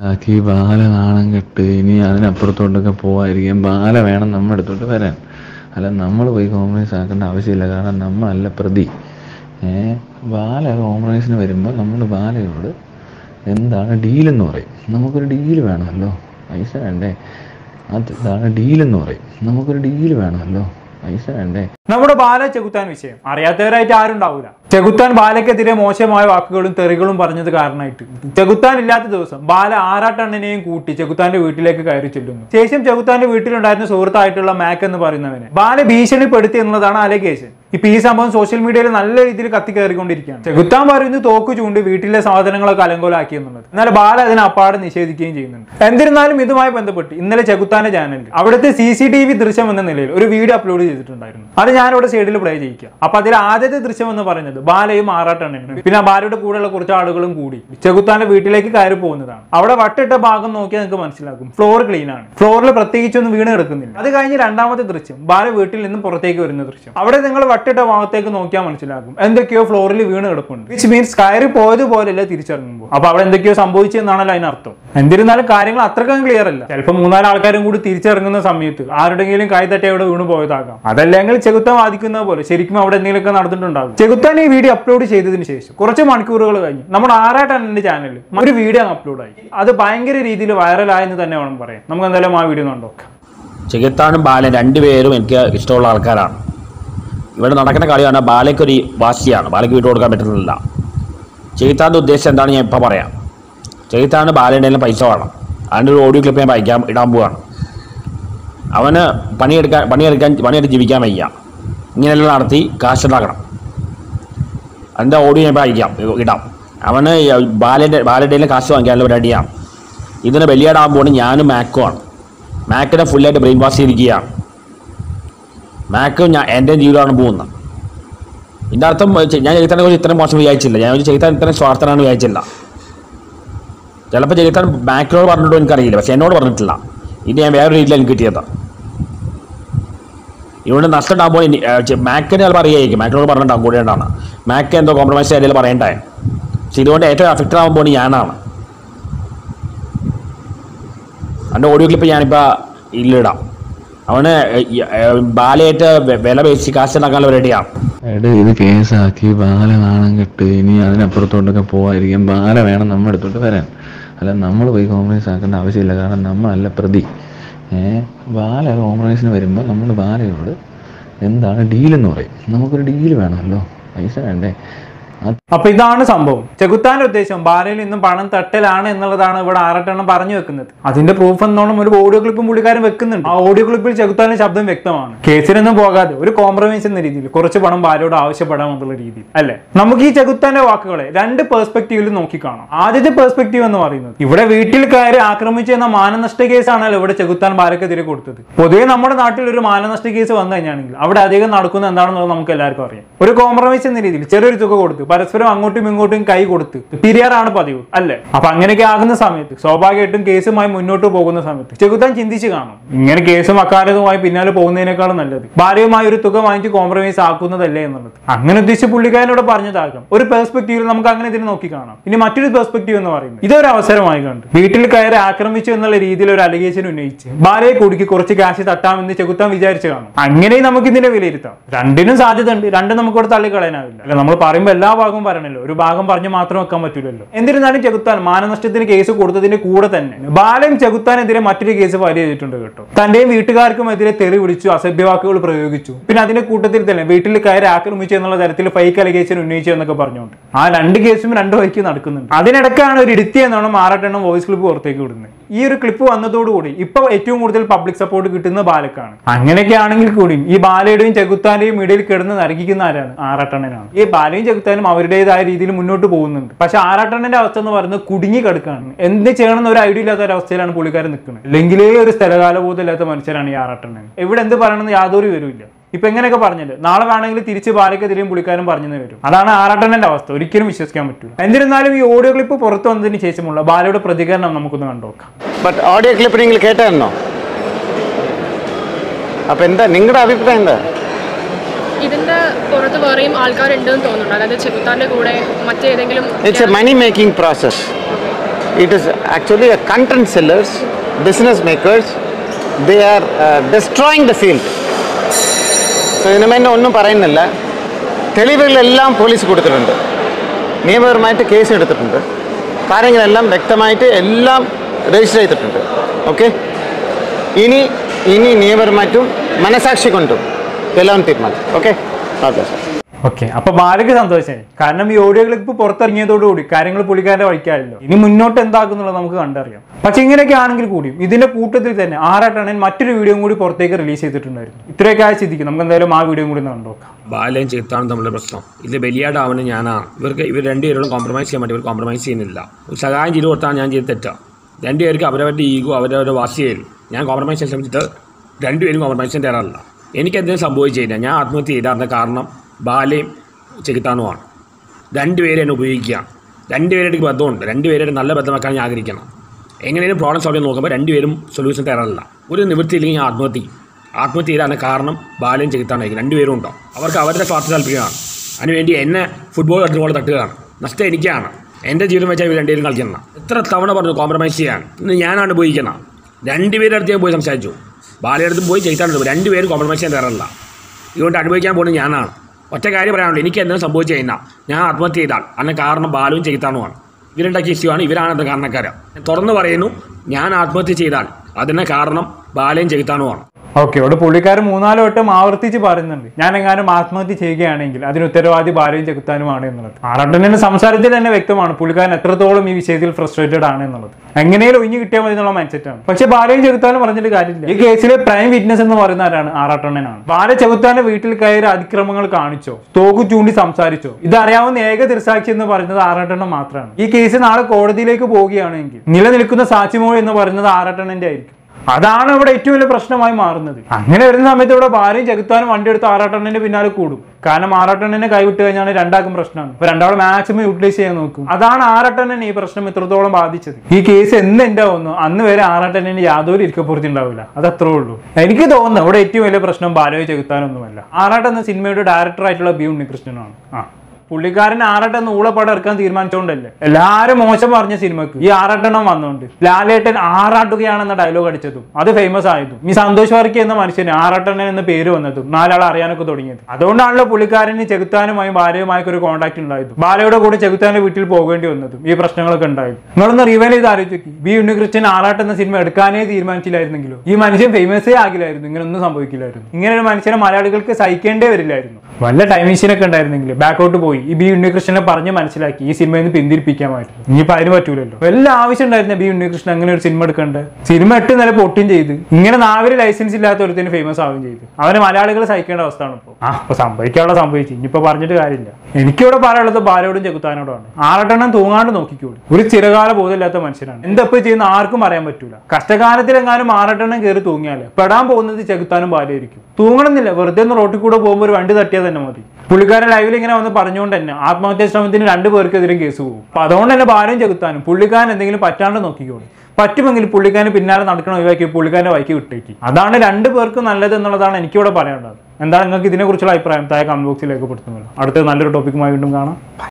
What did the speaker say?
ആക്കി ബാല നാണം കെട്ട് ഇനി അതിനപ്പുറത്തോട്ടൊക്കെ പോവാതിരിക്കാൻ ബാല വേണം നമ്മുടെ അടുത്തോട്ട് വരാൻ അല്ല നമ്മൾ പോയി കോംപ്രമൈസ് ആക്കേണ്ട ആവശ്യമില്ല കാരണം നമ്മളല്ല പ്രതി ഏ ബാല കോംപ്രമൈസിന് വരുമ്പോൾ നമ്മൾ ബാലയോട് എന്താണ് ഡീലെന്ന് പറയും നമുക്കൊരു ഡീല് വേണമല്ലോ പൈസ വേണ്ടേ അതാണ് ഡീലെന്ന് പറയും നമുക്കൊരു ഡീല് വേണമല്ലോ പൈസ വേണ്ടേ നമ്മുടെ ബാല ചെകുത്താൻ വിഷയം അറിയാത്തവരായിട്ട് ആരും ഉണ്ടാവില്ല ചെകുത്താൻ ബാലയ്ക്കെതിരെ മോശമായ വാക്കുകളും തെറികളും പറഞ്ഞത് കാരണമായിട്ട് ചെകുത്താൻ ഇല്ലാത്ത ദിവസം ബാല ആറാട്ടണ്ണനെയും കൂട്ടി ചെകുത്താന്റെ വീട്ടിലേക്ക് കയറി ചെല്ലുന്നു ശേഷം ചെകുത്താന്റെ വീട്ടിലുണ്ടായിരുന്ന സുഹൃത്തായിട്ടുള്ള മാക്ക് എന്ന് പറയുന്നവനെ ബാല ഭീഷണിപ്പെടുത്തി എന്നുള്ളതാണ് അലഗേഷൻ ഇപ്പൊ ഈ സംഭവം സോഷ്യൽ മീഡിയയിൽ നല്ല രീതിയിൽ കത്തി കയറിക്കൊണ്ടിരിക്കുകയാണ് ചെകുത്താൻ പറയുന്നത് തോക്ക് ചൂണ്ടി വീട്ടിലെ സാധനങ്ങളൊക്കെ അലങ്കോലാക്കി എന്നുള്ളത് എന്നാൽ ബാല അതിനെ അപ്പാടെ നിഷേധിക്കുകയും ചെയ്യുന്നുണ്ട് എന്നിരുന്നാലും ഇതുമായി ബന്ധപ്പെട്ട് ഇന്നലെ ചെകുത്താന്റെ ചാനലിൽ അവിടുത്തെ സി സി ടി വി ദൃശ്യം എന്ന നിലയിൽ ഒരു വീഡിയോ അപ്ലോഡ് ചെയ്തിട്ടുണ്ടായിരുന്നു അത് ഞാനിവിടെ സൈഡിൽ പ്ലേ ചെയ്യിക്കുക അപ്പൊ അതിൽ ആദ്യത്തെ ദൃശ്യം എന്ന് പറയുന്നത് ബാലയും ആറാട്ടണ്ണനും പിന്നെ ആ ബാലയുടെ കൂടെയുള്ള കുറച്ച് ആളുകളും കൂടി ചെകുത്താന്റെ വീട്ടിലേക്ക് കയറി പോകുന്നതാണ് അവിടെ വട്ടിട്ട ഭാഗം നോക്കിയാൽ നിങ്ങൾക്ക് മനസ്സിലാക്കും ഫ്ലോർ ക്ലീൻ ആണ് ഫ്ലോറിൽ പ്രത്യേകിച്ചൊന്നും വീണ് കിടക്കുന്നില്ല അത് കഴിഞ്ഞ് രണ്ടാമത്തെ ദൃശ്യം ബാല വീട്ടിൽ നിന്നും പുറത്തേക്ക് വരുന്ന ദൃശ്യം അവിടെ നിങ്ങൾ വട്ടിട്ട ഭാഗത്തേക്ക് നോക്കിയാൽ മനസ്സിലാക്കും എന്തൊക്കെയോ ഫ്ലോറിൽ വീണ് കിടപ്പുണ്ട് വിച്ച് മീൻസ് കയറി പോയതുപോലെയല്ല തിരിച്ചിറങ്ങുമ്പോൾ അപ്പൊ അവിടെ എന്തൊക്കെയോ സംഭവിച്ചെന്നാണല്ലോ അതിനർത്ഥം എന്നിരുന്നാലും കാര്യങ്ങൾ അത്രക്കും ക്ലിയർ അല്ല ചിലപ്പോൾ മൂന്നാല് ആൾക്കാരും കൂടി തിരിച്ചിറങ്ങുന്ന സമയത്ത് ആരുടെങ്കിലും കൈ തട്ടി അവിടെ വീണ് പോയതാകാം അതല്ലെങ്കിൽ ചെകുത്താൻ വാദിക്കുന്നത് പോലെ ശരിക്കും അവിടെ എന്തെങ്കിലുമൊക്കെ നടന്നിട്ടുണ്ടാകും ചെകുത്താൻ ഈ വീഡിയോ അപ്ലോഡ് ചെയ്തതിന് ശേഷം കുറച്ച് മണിക്കൂറുകൾ കഴിഞ്ഞ് നമ്മുടെ ആറാട്ടണ്ണന്റെ ചാനലിൽ ഒരു വീഡിയോ അപ്ലോഡ് ആയി അത് ഭയങ്കര രീതിയിൽ വൈറലായെന്ന് തന്നെ വേണം പറയാം നമുക്ക് എന്തായാലും ആ വീഡിയോ കണ്ടോക്കാം ചെകുത്താനും ബാലൻ രണ്ടുപേരും എനിക്ക് ഇഷ്ടമുള്ള ആൾക്കാരാണ് ഇവിടെ നടക്കുന്ന കളിയാണ് ബാലയ്ക്കൊരു വാശിയാണ് ബാലയ്ക്ക് വിട്ടു കൊടുക്കാൻ പറ്റുന്നില്ല ചെകുത്താൻ്റെ ഉദ്ദേശം എന്താണ് ഞാൻ ഇപ്പോൾ പറയാം ചെകുത്താന് ബാലൻ്റെ കയ്യിൽ പൈസ വേണം അതിൻ്റെ ഒരു ഓഡിയോ ക്ലിപ്പ് ഞാൻ വായിക്കാൻ ഇടാൻ പോവാണ് അവന് പണിയെടുക്കാൻ പണിയെടുക്കാൻ പണിയെടുത്ത് ജീവിക്കാൻ വയ്യ ഇങ്ങനെയെല്ലാം നടത്തി കാശുണ്ടാക്കണം അതിൻ്റെ ഓഡിയോ ഞാൻ ഇപ്പോൾ അയക്കാം ഇടാം അവന് ബാലൻ്റെ ബാലൻ്റെ കയ്യിൽ കാശ് വാങ്ങിക്കാനുള്ള റെഡിയാണ് ഇതിന് വലിയടാൻ പോകുന്നത് ഞാനും മാക്കുമാണ് മാക്കിനെ ഫുള്ളായിട്ട് ബ്രെയിൻ വാഷ് ചെയ്തിരിക്കുകയാണ് മാക്കും ഞാൻ എൻ്റെ ജീവിതമാണ് പോകുന്നത് ഇതിൻ്റെ അർത്ഥം ചെ- ഞാൻ ചെയ്താനെ കുറിച്ച് ഇത്രയും മോശം വിചാരിച്ചില്ല ഞാൻ ചെയ്താൻ ഇത്രയും സ്വാർത്ഥനാണ് വിചാരിച്ചില്ല ചിലപ്പോൾ ചെയ്താൻ മാക്കിനോട് പറഞ്ഞിട്ടോ എനിക്കറിയില്ല പക്ഷെ എന്നോട് പറഞ്ഞിട്ടില്ല ഇത് ഞാൻ വേറെ രീതിയിലാണ് എനിക്ക് കിട്ടിയത് ഇവിടെ നഷ്ടം ഉണ്ടാകുമ്പോൾ ഇനി, ഏ, ചെ- മാക്കിന് ചിലപ്പോൾ അറിയായിരിക്കും മാക്കിനോട് പറഞ്ഞിട്ടുണ്ടാകും കൂടെയുണ്ടാണ് മാക്ക് എന്തോ കോംപ്രമൈസ് ചെയ്തതിൽ പറയണ്ടേ പക്ഷെ ഇതുകൊണ്ട് ഏറ്റവും അഫക്റ്റഡ് ആകുമ്പോൾ ഞാനാണ് അതിൻ്റെ ഓഡിയോ ക്ലിപ്പ് ഞാനിപ്പോൾ ഇല്ലിടാം അവന് ഈ- ഏ, ബാലയായിട്ട് വെ- വില പേശി കാശുണ്ടാക്കാനുള്ള റെഡിയാണ് എട് ഇത് കേസാക്കി ബാല നാണം കെട്ട് ഇനി അതിനപ്പുറത്തോട്ടൊക്കെ പോവാതിരിക്കാൻ ബാല വേണം നമ്മുടെ അടുത്തോട്ട് വരാൻ അല്ല നമ്മൾ പോയി കോംപ്രമൈസ് ആക്കേണ്ട ആവശ്യമില്ല കാരണം നമ്മളല്ല പ്രതി ഏ ബാല കോംപ്രമൈസിന് വരുമ്പോൾ നമ്മൾ ബാലയോട് എന്താണ് ഡീലെന്ന് പറയും നമുക്കൊരു ഡീല് വേണമല്ലോ പൈസ വേണ്ടേ അത് അപ്പൊ ഇതാണ് സംഭവം ചെകുത്താന്റെ ഉദ്ദേശം ബാലയിൽ നിന്നും പണം തട്ടലാണ് എന്നുള്ളതാണ് ഇവിടെ ആറട്ടെണ്ണം പറഞ്ഞു വെക്കുന്നത് അതിന്റെ പ്രൂഫ് എന്നോണം ഒരു ഓഡിയോ ക്ലിപ്പും പുള്ളിക്കാരൻ വെക്കുന്നുണ്ട് ആ ഓഡിയോ ക്ലിപ്പിൽ ചെകുത്താന്റെ ശബ്ദം വ്യക്തമാണ് കേസിനൊന്നും പോകാതെ ഒരു കോംപ്രമൈസ് എന്ന രീതിയിൽ കുറച്ച് പണം ബാലയോട് ആവശ്യപ്പെടാം എന്നുള്ള രീതിയിൽ അല്ലെ നമുക്ക് ഈ ചെകുത്താന്റെ വാക്കുകളെ രണ്ട് പെർസ്പെക്റ്റീവിൽ നോക്കിക്കാണാം ആദ്യത്തെ പെർസ്പെക്റ്റീവ് എന്ന് പറയുന്നത് ഇവിടെ വീട്ടിൽ കയറി ആക്രമിച്ചു എന്ന മാനനഷ്ട കേസാണല്ലോ ഇവിടെ ചെകുത്താൻ ബാലക്കെതിരെ കൊടുത്തത് പൊതുവെ നമ്മുടെ നാട്ടിൽ ഒരു മാനനഷ്ട കേസ് വന്നു കഴിഞ്ഞാണെങ്കിൽ അവിടെ അധികം നടക്കുന്ന എന്താണെന്നുള്ളത് നമുക്ക് എല്ലാവർക്കും അറിയാം ഒരു കോംപ്രമൈസ് എന്ന രീതിയിൽ ചെറിയൊരു തുക കൊടുത്ത് പരസ്പരം അങ്ങോട്ടും ഇങ്ങോട്ടും കൈ കൊടുത്ത് പിരിയാറാണ് പതിവ് അല്ലേ അപ്പൊ അങ്ങനെയൊക്കെ ആകുന്ന സമയത്ത് സ്വാഭാവികമായിട്ടും കേസുമായി മുന്നോട്ട് പോകുന്ന സമയത്ത് ചെകുത്താൻ ചിന്തിച്ച് കാണും ഇങ്ങനെ കേസും അക്കാര്യതുമായി പിന്നാലെ പോകുന്നതിനേക്കാളും നല്ലത് ഭാര്യയുമായി ഒരു തുക വാങ്ങിച്ച് കോംപ്രമൈസ് ആക്കുന്നതല്ലേ എന്നുള്ളത് അങ്ങനെ ഉദ്ദേശിച്ച് പുള്ളിക്കാരനോട് പറഞ്ഞതാകാം ഒരു പെർസ്പെക്റ്റീവിൽ നമുക്ക് അങ്ങനെ ഇതിനെ നോക്കി കാണാം ഇനി മറ്റൊരു പെർസ്പെക്റ്റീവ് എന്ന് പറയുന്നത് ഇതൊരു അവസരമായി കണ്ട് വീട്ടിൽ കയറി ആക്രമിച്ചു എന്നുള്ള രീതിയിൽ ഒരു അലിഗേഷൻ ഉന്നയിച്ച് ഭാര്യയെ കുടുക്കി കുറച്ച് കാശ് തട്ടാമെന്ന് ചെകുത്താൻ വിചാരിച്ചു കാണും അങ്ങനെ നമുക്ക് ഇതിനെ വിലയിരുത്താം രണ്ടിനും സാധ്യത ഉണ്ട് രണ്ടും നമുക്ക് ഇവിടെ തള്ളിക്കളയാനാവില്ല അല്ല നമ്മൾ പറയുമ്പോൾ എല്ലാ ഭാഗവും പറയണല്ലോ ഒരു ഭാഗം പറഞ്ഞ് മാത്രം വെക്കാൻ പറ്റില്ലല്ലോ എന്നിരുന്നാലും ചെകുത്താൻ മാനനഷ്ടത്തിന് കേസ് കൊടുത്തതിന്റെ കൂടെ തന്നെ ബാലയും ചെകുത്താനെതിരെ മറ്റൊരു കേസ് ഫയൽ ചെയ്തിട്ടുണ്ട് കേട്ടോ തന്റെയും വീട്ടുകാർക്കും എതിരെ തെറി വിളിച്ചു അസഭ്യവാക്കുകൾ പ്രയോഗിച്ചു പിന്നെ അതിന്റെ കൂട്ടത്തിൽ തന്നെ വീട്ടിൽ കയറി ആക്രമിച്ചു എന്നുള്ള തരത്തിൽ ഫൈക്ക് അലിഗേഷൻ ഉന്നയിച്ചു എന്നൊക്കെ പറഞ്ഞുകൊണ്ട് ആ രണ്ട് കേസും രണ്ട് വഴിക്ക് നടക്കുന്നുണ്ട് അതിനിടക്കാണ് ഒരു ഇടുത്തി എന്നോണം ആറട്ടെണ്ണം വോയിസ് ക്ലിപ്പ് പുറത്തേക്ക് വിടുന്നത് ഈ ഒരു ക്ലിപ്പ് വന്നതോടുകൂടി ഇപ്പൊ ഏറ്റവും കൂടുതൽ പബ്ലിക് സപ്പോർട്ട് കിട്ടുന്ന ബാലക്കാണ് അങ്ങനെയൊക്കെ ആണെങ്കിൽ കൂടിയും ഈ ബാലയുടെയും ചെകുത്താന്റെയും ഇടയിൽ കിടന്ന് നരകിക്കുന്ന ആരാണ് ആറാട്ടണ്ണനാണ് ഈ ബാലയും ചെകുത്താനും അവരുടേതായ രീതിയിൽ മുന്നോട്ട് പോകുന്നുണ്ട് പക്ഷെ ആറാട്ടണ്ണന്റെ അവസ്ഥ എന്ന് പറയുന്നത് കുടുങ്ങി കിടക്കുകയാണ് എന്ത് ചെയ്യണമെന്ന് ഒരു ഐഡിയ ഇല്ലാത്ത ഒരു അവസ്ഥയിലാണ് പുള്ളിക്കാരൻ നിൽക്കുന്നത് അല്ലെങ്കിലേ ഒരു സ്ഥലകാലബോധം ഇല്ലാത്ത മനുഷ്യരാണ് ഈ ആറാട്ടണ്ണൻ ഇവിടെ എന്ത് പറയണമെന്ന് യാതൊരു വിവരമില്ല ഇപ്പൊ എങ്ങനെയൊക്കെ പറഞ്ഞില്ല നാളെ വേണമെങ്കിൽ തിരിച്ച് ബാലക്കെതിരെയും പുള്ളിക്കാരൻ പറഞ്ഞു വരും അതാണ് ആറാട്ടണ്ണന്റെ അവസ്ഥ ഒരിക്കലും വിശ്വസിക്കാൻ പറ്റില്ല എന്നിരുന്നാലും ഈ ഓഡിയോ ക്ലിപ്പ് പുറത്തു വന്നതിന് ശേഷമുള്ള ബാലയുടെ പ്രതികരണം നമുക്കൊന്ന് കണ്ടുനോക്കാം ബട്ട് ഓഡിയോ ക്ലിപ്പ് നിങ്ങൾ കേട്ടായിരുന്നോ അപ്പം എന്താ നിങ്ങളുടെ അഭിപ്രായം എന്താ ഇതിന്റെ പുറത്ത് വേറെയും ആൾക്കാരുണ്ടെന്ന് തോന്നുന്നുണ്ട് അതായത് ചെകുത്താന്റെ കൂടെ മറ്റേതെങ്കിലും it's a money making process it is actually a content sellers, business makers, they are uh, destroying the field. So ഇതിനുമേന്നെ ഒന്നും പറയുന്നില്ല തെളിവുകളെല്ലാം പോലീസ് കൊടുത്തിട്ടുണ്ട് നിയമപരമായിട്ട് കേസ് എടുത്തിട്ടുണ്ട് കാര്യങ്ങളെല്ലാം വ്യക്തമായിട്ട് എല്ലാം രജിസ്റ്റർ ചെയ്തിട്ടുണ്ട് ഓക്കെ ഇനി ഇനി നിയമപരമായിട്ടും മനസാക്ഷി കൊണ്ടും എല്ലാം തീരുമാനം ഓക്കെ ഓക്കെ സാർ ഓക്കെ അപ്പൊ ബാലയ്ക്ക് സന്തോഷമായി കാരണം ഈ ഓഡിയോ ക്ലിപ്പ് പുറത്തിറങ്ങിയതോടുകൂടി കാര്യങ്ങൾ പുള്ളിക്കാരന്റെ വഴിക്കാറില്ല ഇനി മുന്നോട്ട് എന്താക്കുന്നുള്ളത് നമുക്ക് കണ്ടറിയാം പക്ഷെ ഇങ്ങനെയൊക്കെ ആണെങ്കിൽ കൂടിയും ഇതിന്റെ കൂട്ടത്തിൽ തന്നെ ആറാട്ടണ്ണൻ മറ്റൊരു വീഡിയോ കൂടി പുറത്തേക്ക് റിലീസ് ചെയ്തിട്ടുണ്ടായിരുന്നു ഇത്രയൊക്കെ ആയ സ്ഥിതിക്ക് നമുക്ക് എന്തായാലും ആ വീഡിയോ കൂടി ഒന്ന് കണ്ടുനോക്കാം ബാലയും ചേത്താണ് തമ്മിലുള്ള പ്രശ്നം ഇതിൽ ബലിയാടാവുന്നത് ഞാനാണ് ഇവർക്ക് ഇവർ രണ്ടുപേരോടും കോംപ്രമൈസ് ചെയ്യാൻ പറ്റും ഇവർ കോംപ്രമൈസ് ചെയ്യുന്നില്ല ഒരു സഹായം ചെയ്ത് കൊടുത്താണ് ഞാൻ ചെയ്ത് തെറ്റാ രണ്ടുപേർക്ക് അവരവരുടെ ഈഗോ അവരവരുടെ വാശിയായിരുന്നു ഞാൻ കോംപ്രമൈസ് ചെയ്യാൻ ശ്രമിച്ചിട്ട് രണ്ടുപേരും കോംപ്രമൈസ് ചെയ്യാൻ തയ്യാറല്ല എനിക്ക് എന്തെങ്കിലും സംഭവിച്ചു കഴിഞ്ഞാൽ ഞാൻ ആത്മഹത്യ ചെയ്താറിൻ്റെ കാരണം ബാലയും ചെകുത്താനുമാണ് രണ്ടുപേരെ എന്നെ ഉപയോഗിക്കുകയാണ് രണ്ടുപേരുടെ ബന്ധമുണ്ട് രണ്ടുപേരുടെ നല്ല ബന്ധമാക്കാൻ ഞാൻ ആഗ്രഹിക്കണം എങ്ങനെയും പ്രോബ്ലം സോൾവ് ചെയ്യാൻ നോക്കുമ്പോൾ രണ്ടുപേരും സൊല്യൂഷൻ തരാറില്ല ഒരു നിവൃത്തിയില്ലെങ്കിൽ ഞാൻ ആത്മഹത്യ ചെയ്യും ആത്മഹത്യ ചെയ്താണ് കാരണം ബാലയും ചെകുത്താനായിരിക്കും രണ്ടുപേരും ഉണ്ടോ അവർക്ക് അവരുടെ സ്വാർത്ഥ താല്പര്യമാണ് അതിനുവേണ്ടി എന്നെ ഫുട്ബോൾ കളിക്കുന്ന പോലെ തട്ടുകയാണ് നഷ്ടം എനിക്കാണ് എൻ്റെ ജീവിതം വെച്ചാൽ ഇവർ രണ്ടുപേരും കളിക്കണം എത്ര തവണ പറഞ്ഞു കോംപ്രമൈസ് ചെയ്യാൻ ഇന്ന് ഞാനാണ് ഉപയോഗിക്കണം രണ്ടുപേരുടെ അടുത്ത് ഞാൻ പോയി സംസാരിച്ചു ബാലയുടെ അടുത്തും പോയി ചെയ്താണ്ട് രണ്ടുപേരും കോംപ്രമൈസ് ചെയ്യാൻ തരാറില്ല ഇതുകൊണ്ട് അനുഭവിക്കാൻ പോകുന്നത് ഞാനാണ് ഒറ്റ കാര്യം പറയാനുള്ളൂ എനിക്ക് എന്തെങ്കിലും സംഭവിച്ചു കഴിഞ്ഞാൽ ഞാൻ ആത്മഹത്യ ചെയ്താൽ അതിന് കാരണം ബാലുവും ചെയ്താണുമാണ് ഇവരുണ്ടാക്കിയ ഇഷ്യൂ ആണ് ഇവരാണ് അതിന് കാരണക്കാരൻ ഞാൻ തുറന്നു പറയുന്നു ഞാൻ ആത്മഹത്യ ചെയ്താൽ അതിന് കാരണം ബാലയും ചെയ്താണുമാണ് ഓക്കെ ഇവിടെ പുള്ളിക്കാരൻ മൂന്നാല് വട്ടം ആവർത്തിച്ച് പറയുന്നുണ്ട് ഞാൻ എങ്ങാനും ആത്മഹത്യ ചെയ്യുകയാണെങ്കിൽ അതിന് ഉത്തരവാദി ഭാര്യയും ചെകുത്താനുമാണ് എന്നുള്ളത് ആറാട്ടന്റെ സംസാരത്തിൽ തന്നെ വ്യക്തമാണ് പുള്ളിക്കാരൻ എത്രത്തോളം ഈ വിഷയത്തിൽ ഫ്രസ്ട്രേറ്റഡ് ആണ് എന്നുള്ളത് എങ്ങനെയും ഒഴിഞ്ഞു കിട്ടിയാൽ മതി എന്നുള്ള മൈൻഡ് സെറ്റാണ് പക്ഷെ ഭാര്യയും ചെകുത്താനും പറഞ്ഞിട്ട് കാര്യമില്ല ഈ കേസിലെ പ്രൈം വിറ്റ്നസ് എന്ന് പറയുന്ന ആരാണ് ആറാട്ടണ്ണനാണ് ഭാര്യ ചെകുത്താന്റെ വീട്ടിൽ കയറി അതിക്രമങ്ങൾ കാണിച്ചോ തോക്ക് ചൂണ്ടി സംസാരിച്ചോ ഇതറിയാവുന്ന ഏക ദൃസാക്ഷി എന്ന് പറയുന്നത് ആറാട്ടെണ്ണം മാത്രമാണ് ഈ കേസ് നാളെ കോടതിയിലേക്ക് പോവുകയാണെങ്കിൽ നിലനിൽക്കുന്ന സാക്ഷിമൊഴി എന്ന് പറയുന്നത് ആറാട്ടെണ്ണന്റെ ആയിരിക്കും അതാണ് ഇവിടെ ഏറ്റവും വലിയ പ്രശ്നമായി മാറുന്നത് അങ്ങനെ വരുന്ന സമയത്ത് ഇവിടെ ഭാര്യയും ചെകുത്താനും വണ്ടി എടുത്ത് ആറാട്ടണ്ണന്റെ പിന്നാലെ കൂടും കാരണം ആറാട്ടണ്ണനെ കൈവിട്ട് കഴിഞ്ഞാൽ രണ്ടാക്കും പ്രശ്നമാണ് ഇപ്പൊ രണ്ടാളും മാക്സിമം യൂട്ടിലൈസ് ചെയ്യാൻ നോക്കും അതാണ് ആറാട്ടണ്ണൻ ഈ പ്രശ്നം ഇത്രത്തോളം ബാധിച്ചത് ഈ കേസ് എന്ന് ഉണ്ടാവുന്നു അന്ന് വരെ ആറാട്ടണ്ണന് യാതൊരു ഇരിക്കപ്പുറത്തി ഉണ്ടാവില്ല അത് അത്രേ ഉള്ളൂ എനിക്ക് തോന്നുന്നു ഇവിടെ ഏറ്റവും വലിയ പ്രശ്നം ഭാര്യയെ ചെകുത്താനൊന്നുമല്ല ആറാട്ട് എന്ന സിനിമയുടെ ഡയറക്ടർ ആയിട്ടുള്ള ബി ഉണ്ണികൃഷ്ണനാണ് ആ പുള്ളിക്കാരൻ ആറട്ടെന്ന് ഊളപ്പടം ഇറക്കാൻ തീരുമാനിച്ചുകൊണ്ടല്ലേ എല്ലാരും മോശം പറഞ്ഞ സിനിമക്ക് ഈ ആറട്ടെണ്ണം വന്നുകൊണ്ട് ലാലേട്ടൻ ആറാട്ടുകയാണെന്ന ഡയലോഗ് അടിച്ചതും അത് ഫേമസ് ആയതും ഈ സന്തോഷ് വർക്കി എന്ന മനുഷ്യന് ആറട്ടെണ്ണൻ എന്ന പേര് വന്നതും നാലാൾ അറിയാനൊക്കെ തുടങ്ങിയത് അതുകൊണ്ടാണല്ലോ പുള്ളിക്കാരന് ചെകുത്താനുമായും ഭാര്യയുമായൊക്കെ ഒരു കോൺടാക്ട് ഉണ്ടായതും ബാലയുടെ കൂടെ ചെകുത്താന്റെ വീട്ടിൽ പോകേണ്ടി വന്നതും ഈ പ്രശ്നങ്ങളൊക്കെ ഉണ്ടായത് നിങ്ങളൊന്ന് റിവൈൻ ചെയ്ത് ആലോചിച്ച് നോക്കി ബി ഉണ്ണികൃഷ്ണൻ ആറാട്ട് എന്ന സിനിമ എടുക്കാനേ തീരുമാനിച്ചില്ലായിരുന്നെങ്കിലോ ഈ മനുഷ്യൻ ഫേമസേ ആകില്ലായിരുന്നു ഇങ്ങനെ ഒന്നും സംഭവിക്കില്ലായിരുന്നു ഇങ്ങനെ ഒരു മനുഷ്യനെ മലയാളികൾക്ക് സഹിക്കേണ്ടേ വരില്ലായിരുന്നു വല്ല ടൈം മെഷീനൊക്കെ ഉണ്ടായിരുന്നെങ്കിൽ ബാക്കൗട്ട് പോയി ഈ ബി ഉണ്ണികൃഷ്ണനെ പറഞ്ഞ് മനസ്സിലാക്കി ഈ സിനിമയിൽ നിന്ന് പിന്തിരിപ്പിക്കാമായിരുന്നു ഇനിയിപ്പോൾ അതിന് പറ്റൂലല്ലോ വല്ല ആവശ്യം ഉണ്ടായിരുന്ന ബി ഉണ്ണികൃഷ്ണൻ അങ്ങനെ ഒരു സിനിമ എടുക്കണ്ടേ സിനിമ എട്ട് നില പൊട്ടും ചെയ്ത് ഇങ്ങനെ നാവില് ലൈസൻസ് ഇല്ലാത്ത ഒരുത്തിന് ഫേമസ് ആവുകയും ചെയ്തു അവനെ മലയാളികൾ സഹിക്കേണ്ട അവസ്ഥയാണ് ഇപ്പോൾ ആ ഇപ്പൊ സംഭവിക്കാനുള്ള സംഭവിച്ചു ഇനിയിപ്പോൾ പറഞ്ഞിട്ട് കാര്യമില്ല എനിക്കിവിടെ പറയാനുള്ളത് ബാലയോടും ചെകുത്താനോടാണ് ആറട്ടെണ്ണം തൂങ്ങാണ്ട് നോക്കിക്കോളൂ ഒരു ചിരകാല ബോധമില്ലാത്ത മനുഷ്യനാണ് എന്തപ്പോൾ ചെയ്യുന്ന ആർക്കും പറയാൻ പറ്റൂല കഷ്ടകാലത്തിലെങ്ങാനും ആറട്ടെണ്ണം കയറി തൂങ്ങിയാല് പെടാൻ പോകുന്നത് ചെകുത്താനും ബാലയായിരിക്കും തൂങ്ങണമെന്നില്ല വെറുതെ ഒന്ന് റോട്ടിൽ കൂടെ പോകുമ്പോൾ ഒരു വണ്ടി തട്ടിയാൽ തന്നെ മതി പുള്ളിക്കാരൻ ലൈവിൽ ഇങ്ങനെ വന്ന് പറഞ്ഞുകൊണ്ട് തന്നെ ആത്മഹത്യാ ശ്രമത്തിന് രണ്ട് പേർക്കെതിരെ കേസ് പോകും അപ്പൊ അതുകൊണ്ട് തന്നെ ഭാരം ചെകുത്താനും പുള്ളിക്കാരൻ എന്തെങ്കിലും പറ്റാണ്ട് നോക്കിക്കോളൂ പറ്റുമെങ്കിൽ പുള്ളിക്കാരന് പിന്നാലെ നടക്കണം ഒഴിവാക്കി പുള്ളിക്കാരന്റെ വൈക്ക് വിട്ടേക്ക് അതാണ് രണ്ട് പേർക്കും നല്ലത് എന്നുള്ളതാണ് എനിക്കിവിടെ പറയാനുള്ളത് എന്താണ് നിങ്ങൾക്ക് ഇതിനെക്കുറിച്ചുള്ള അഭിപ്രായം താഴെ കമന്റ് ബോക്സിൽ രേഖപ്പെടുത്തുന്നത് അടുത്ത നല്ലൊരു ടോപ്പിക്കുമായി വീണ്ടും കാണാം